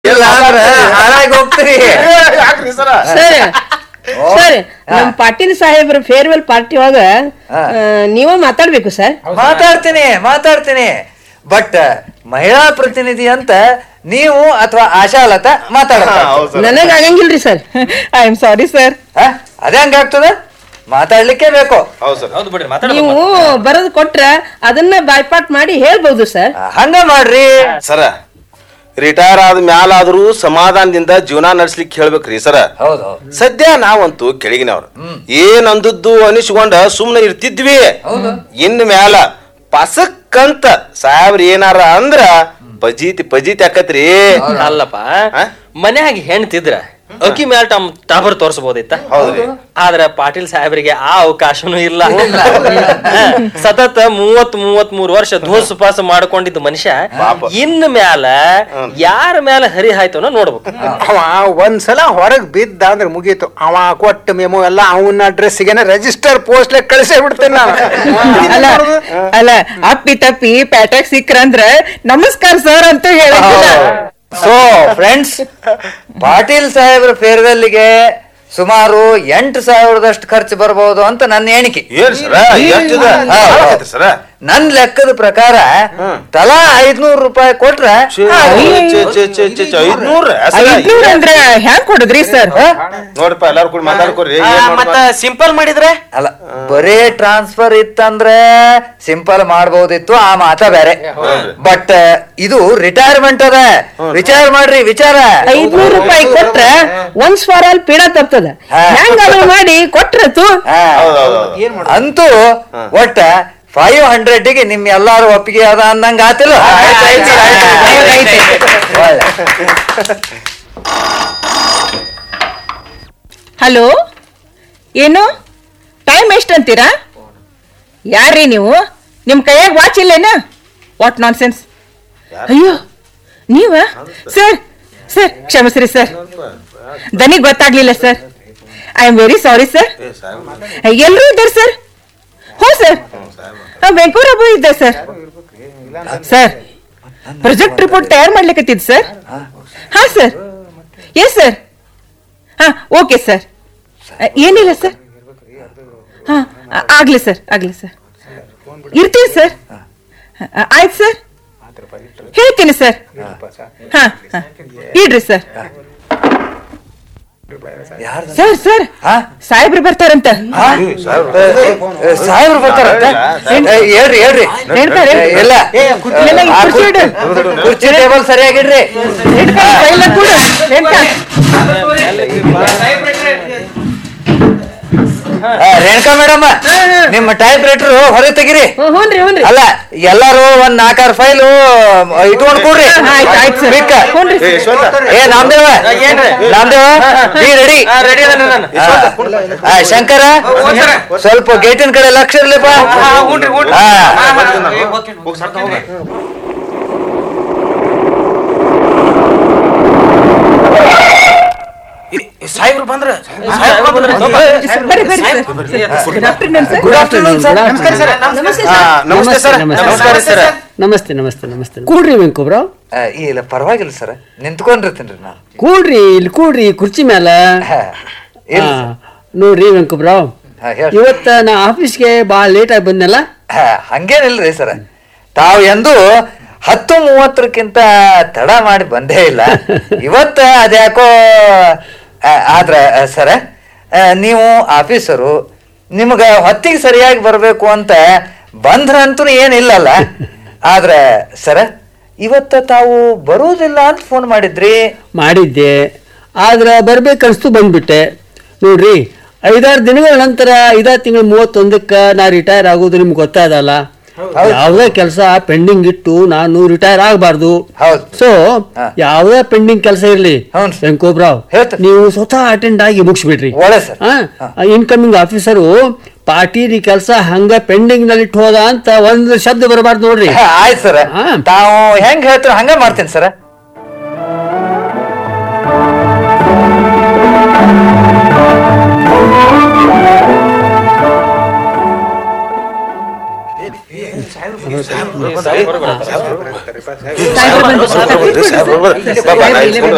ಇಲ್ಲ ಅಂದ್ರೆ ಹಾಳಾಗಿ ಹೋಗ್ತೀರಿ ಯಾಕ್ರಿ ಸರ ಸರ್ ಸರ್ ನಮ್ ಪಾಟೀಲ್ ಸಾಹೇಬ್ರ ಫೇರ್ವೆಲ್ ಪಾರ್ಟಿ ಒಳಗ ಹಾ. ಆ, ನೀವೇ ಮಾತಾಡ್ಬೇಕು ಸರ್ ಮಾತಾಡ್ತೀನಿ ಮಾತಾಡ್ತೀನಿ ಬಟ್ ಮಹಿಳಾ ಪ್ರತಿನಿಧಿ ಅಂತ ನೀವು ಅಥವಾ ಆಶಾಲತಾ ಮಾತಾಡ ಹೌದು ಸರ್ ನನಗ್ ಆಗಂಗಿಲ್ರಿ sir I am sorry sir ಅದೇ ಹಂಗಾಗ್ತದ ಮಾತಾಡ್ಲಿಕ್ಕೆ ಬೇಕು ಹೌದು ಸರ್ ಹೌದು ಬಿಡ್ರಿ ಮಾತಾಡ ನೀವು ಬರೆದು ಕೊಟ್ರ ಅದನ್ನ ಬಾಯ್ಪಾಟ್ ಮಾಡಿ ಹೇಳ್ಬೋದು ಸರ್ ಆ, ಹಂಗ ಮಾಡ್ರಿ ಸರ ರಿಟೈರ್ ಆದ ಮ್ಯಾಲಾದ್ರೂ ಸಮಾಧಾನದಿಂದ ಜೀವನ ನಡ್ಸ್ಲಿಕ್ಕೆ ಹೇಳ್ಬೇಕ್ರಿ ಸರ ಹೌದು ಹೌದು ಸದ್ಯ ನಾವಂತೂ ಕೆಳಗಿನವ್ರು ಏನ್ ಅಂದದ್ದು ಅನಿಸ್ಕೊಂಡ ಸುಮ್ನೆ ಇರ್ತಿದ್ವಿ ಇನ್ ಮ್ಯಾಲ ಪಸಕ್ಕಂತ ಸಾಹೇಬ್ರ ಏನಾರ ಅಂದ್ರ ಪಜೀತಿ ಪಜೀತಿ ಆಕತ್ರಿ ಅಲ್ಲಪ್ಪ ಆ? ಮನ್ಯಾಗ ಹೆಣ್ತಿದ್ರ ಅಕ್ಕಿ ಮ್ಯಾಲ ಟಮ್ ಟಾಬರ್ ತೋರ್ಸಬಹುದಿತ್ತ ಹೌದ್ರಿ ಆದ್ರ ಪಾಟೀಲ್ ಸಾಹೇಬರಿಗೆ ಆ ಅವಕಾಶನೂ ಇಲ್ಲ ಹಾ, ಸತತ ಮೂವತ್ ಮೂವತ್ ಮೂರ್ ವರ್ಷ ಧೋಸ್ ಪಾಸ ಮಾಡ್ಕೊಂಡಿದ್ದ ಮನುಷ್ಯ ಪಾಪ. ಇನ್ ಮ್ಯಾಲ ಯಾರ ಮ್ಯಾಲ ಹರಿ ಹಾಯ್ತವನ ನೋಡ್ಬೇಕು ಅವ ಒಂದ್ಸಲ ಹೊರಗ್ ಬಿದ್ದ ಅಂದ್ರೆ ಮುಗೀತು ಅವ ಕೊಟ್ಟ ಮೆಮೊ ಎಲ್ಲ ಅವನ ಅಡ್ರೆಸ್ಸಿಗೆ ರಿಜಿಸ್ಟರ್ ಪೋಸ್ಟ್ ಕಳಿಸೇ ಬಿಡ್ತೇನೆ ನಾನು ಅಲ್ಲ ಅಲ್ಲ ಅಪ್ಪಿ ತಪ್ಪಿ ಪ್ಯಾಟಕ್ ಸಿಕ್ರಂದ್ರ ನಮಸ್ಕಾರ ಸರ್ ಅಂತ ಹೇಳಿಲ್ಲ ಸೊ ಫ್ರೆಂಡ್ಸ್ ಪಾಟೀಲ್ ಸಾಹೇಬ್ರ ಫೇರ್ವೆಲ್ಗೆ ಸುಮಾರು ಎಂಟು ಸಾವಿರದಷ್ಟು ಖರ್ಚು ಬರಬಹುದು ಅಂತ ನನ್ನ ಎಣಿಕೆ ಏನ್ ಸರ ಎಷ್ಟಿದ ಹಾ, ಹಾ. ಸರ ನನ್ ಲೆಕ್ಕದ ಪ್ರಕಾರ ತಲಾ ಐದ್ನೂರು ರೂಪಾಯಿ ಕೊಟ್ರೆ ಐದ್ನೂರ ಐದ್ನೂರ್ ಅಂದ್ರ ಹ್ಯಾಂಗ್ ಕೊಡುದ್ರಿ ಸರ್ ನೋಡಪ್ಪ ಎಲ್ಲಾರು ಕೂಡ ಮಾತಾಡ್ಕೊರಿ ಮತ್ತ ಸಿಂಪಲ್ ಮಾಡಿದ್ರೆ ಅಲ್ಲ ಬರೇ ಟ್ರಾನ್ಸ್ಫರ್ ಇತ್ತಂದ್ರೆ ಸಿಂಪಲ್ ಮಾಡ್ಬೋದಿತ್ತು ಆ ಮಾತ ಬೇರೆ ಬಟ್ ಇದು ರಿಟೈರ್ಮೆಂಟ್ ಅದ ವಿಚಾರ ಮಾಡ್ರಿ ವಿಚಾರ ಐದ್ನೂರ್ ರೂಪಾಯಿ ಕೊಟ್ರ ಒನ್ಸ್ ಫಾರ್ ಆಲ್ ಪೀಡ ತಪ್ತದ ಹಾ. ಹೆಂಗಾದ್ರೂ ಮಾಡಿ ಕೊಟ್ರತು ಹಾ. ಹೌದೌದು ಅಂತೂ ಒಟ್ಟ ಫೈವ್ ಹಂಡ್ರೆಡ್ ಗೆ ನಿಮ್ ಎಲ್ಲಾರು ಒಪ್ಪಿಗೆ ಅದ ಅಂದಂಗ ಆತಿಲ್ಲ ಆಯ್ತ್, ಆಯ್ತ್, ಆಯ್ತ್, ಆಯ್ತ್, ಆಯ್ತ್, ಒಳ್ಳೆ. ಹಲೋ ಏನು ಟೈಮ್ ಎಷ್ಟು ಅಂತೀರಾ ಯಾರ್ರಿ ನೀವು ನಿಮ್ ಕೈಯಾಗ ವಾಚ್ ಇಲ್ಲೇನ ವಾಟ್ ನಾನ್ ಸೆನ್ಸ್ ಅಯ್ಯೋ ನೀವ ಸರ್ ಸರ್ ಕ್ಷಮಿಸ್ರಿ ಸರ್ ದನಿ ಗೊತ್ತಾಗ್ಲಿಲ್ಲ sir I am very sorry sir ಎಲ್ಲರೂ ಇದ್ದಾರೆ ಸರ್ ಹೋ ಸರ್ ವೆಂಕೂರಬ್ಬ ಇದ್ದ ಸರ್ ಸರ್ ಪ್ರಾಜೆಕ್ಟ್ ರಿಪೋರ್ಟ್ ತಯಾರು ಮಾಡ್ಲಿಕ್ಕತ್ತಿದ್ ಸರ್ ಹಾ ಸರ್ ಎಸ್ ಸರ್ ಹಾ ಓಕೆ ಸರ್ ಏನಿಲ್ಲ ಸರ್ ಹಾ ಆ- ಆಗ್ಲಿ ಸರ್ ಆಗ್ಲಿ ಸರ್ ಇರ್ತೀನಿ ಸರ್ ಆ- ಆಯ್ತು ಸರ್ ಹೇಳ್ತೀನಿ ಸರ್ ಹಾ ಹಾ ಇಡ್ರಿ ಸರ್ ಯಾರ್ದು? ಸರ್ ಸರ್ ಹಾ? ಸಾಹೇಬ್ರು ಬರ್ತಾರಂತ ಹಾ? ಏ, ಸಾಹೇಬ್ರು ಬರ್ತಾರಂತೆ ಏ, ಹೇಳ್ರಿ ಹೇಳ್ರಿ ಹೇಳ್ತಾರೆ. ಏ, ಇಲ್ಲ ಇಲ್ಲ, ಈ ಆ, ಕುರ್ಚಿ ಇಡು. ಕುರ್ಚಿ ಟೇಬಲ್ ಸರಿಯಾಗಿಡ್ರಿ ಹಿಡ್ಕೊ, ಕೈಲ ಕೊಡು. ರೇಣುಕಾ. ಆ, ರೇಣುಕಾ ಮೇಡಮ್ ನಿಮ್ಮ ಟೈಪ್ ರೈಟರ್ ಹೊರಗೆ ತೆಗಿರಿ ಹ್ಞೂ, ಹ್ಞೂನ್ರಿ ಹ್ಞೂನ್ರಿ ಅಲ್ಲ ಎಲ್ಲಾರು ಒಂದ್ ನಾಲ್ಕಾರು ಫೈಲು ಇಟ್ಕೊಂಡ್ ಕೊಡ್ರಿ ಆಯ್ತು ಆಯ್ತು ಸರ್ Quick. ಹ್ಞೂನ್ರಿ ಏ, ಯಶವಂತ. ಏ Namdev Namdev be ready ready ಅದ ನಾನು ಆ, ಶಂಕರ ಸ್ವಲ್ಪ ಗೇಟಿನ ಕಡೆ ಲಕ್ಷ ಇರ್ಲಿಪ್ಪ ಹಾ. ಹೋಗ್ ಸರ್ತ ಹೋಗ ಸಾಹೇಬ್ರು ಬಂದ್ರ ಬರ್ರಿ ಬರ್ರಿ sir good afternoon sir good afternoon sir ನಮಸ್ಕಾರ ಸರ್ ನಮಸ್ತೆ ಹಾ, ಸರ್ ನಮಸ್ತೆ ಸರ್ ನಮಸ್ಕಾರ ಸರ್ ನಮಸ್ತೆ ನಮಸ್ತೆ ನಮಸ್ತೆ ಕೂಡ್ರಿ ವೆಂಕುಬ್ರಾವ್ ಆ, ಇಲ್ಲ ಪರವಾಗಿಲ್ಲ ಸರ್ ನಿಂತ್ಕೊಂಡಿರ್ತೀನಿ ನಾನು ಕೂಡ್ರಿ ಇಲ್ಲಿ ಕೂಡ್ರಿ ಕುರ್ಚಿ ಮ್ಯಾಲ ಹಾ. ಇಲ್ಲ ಹಾ, ಸರ್. ನೋಡ್ರಿ ವೆಂಕುಬ್ರಾವ್ ಹಾ, ಹೇಳ್ರಿ. ಇವತ್ತ ನಾ ಆಫೀಸ್ಗೆ ಭಾಳ ಲೇಟ್ ಆಗಿ ಬಂದಲ್ಲ ಹಾ, ಹಂಗೇನಿಲ್ರಿ ಸರ್ ತಾವು ಎಂದು ಹತ್ತು ಮೂವತ್ತರಕ್ಕಿಂತ ತಡ ಮಾಡಿ ಬಂದೇ ಇಲ್ಲ ಇವತ್ತ ಅದ್ಯಾಕೋ ಆ, ಆದ್ರ ಸರ ನೀವು ಆಫೀಸರು ನಿಮ್ಗ ಹೊತ್ತಿಗೆ ಸರಿಯಾಗಿ ಬರಬೇಕು ಅಂತ ಬಂದ್ರಂತೂ ಏನಿಲ್ಲಲ್ಲ ಆದ್ರೆ ಸರ ಇವತ್ತ ತಾವು ಬರುವುದಿಲ್ಲ ಅಂತ ಫೋನ್ ಮಾಡಿದ್ರಿ ಮಾಡಿದ್ದೆ ಆದ್ರೆ ಬರ್ಬೇಕನ್ಸ್ತು ಬಂದ್ಬಿಟ್ಟೆ ನೋಡ್ರಿ ಐದಾರು ದಿನಗಳ ನಂತರ ಐದಾರು ತಿಂಗಳು ಮೂವತ್ತೊಂದಕ್ಕೆ ನಾ ರಿಟೈರ್ ಆಗೋದು ನಿಮ್ಗೆ ಗೊತ್ತಾದಲ್ಲ ಯಾವುದೇ ಕೆಲಸ ಪೆಂಡಿಂಗ್ ಇಟ್ಟು ನಾನು ರಿಟೈರ್ ಆಗಬಾರ್ದು ಹೌದು ಸೊ ಹಾ. ಯಾವುದೇ ಪೆಂಡಿಂಗ್ ಕೆಲಸ ಇರಲಿ ಹೌನ್ ಸರ್. ವೆಂಕೋಬ್ರಾವ್ ಹೇಳ್ತೀನಿ. ನೀವು ಸ್ವತಃ ಅಟೆಂಡ್ ಆಗಿ ಮುಗಿಸ್ಬಿಡ್ರಿ ಒಳ್ಳೆ ಸರ್ ಇನ್ಕಮಿಂಗ್ ಆಫೀಸರು ಪಾರ್ಟಿ ಕೆಲಸ ಹಂಗ ಪೆಂಡಿಂಗ್ ನಲ್ಲಿ ಇಟ್ಟು ಹೋದ ಅಂತ ಒಂದು ಶಬ್ದ ಬರಬಾರ್ದು ನೋಡ್ರಿ ಆಯ್ತು ಸರ್ ಹಾ. ತಾವು ಹೆಂಗ್ ಹೇಳ್ತೀರ ಹಂಗ ಮಾಡ್ತೀನಿ ಸರ್ ಸಾಹೇಬ್ರು ಬಂದ್ರು. ಸಾಹೇಬ್ರು ಬಂದ್ರು. ಕೂತ್ಕೊಳ್ಳಿ ಸರ್. ಬಾಬಾ, ನಾ ಇಸ್ಕೊಂಡು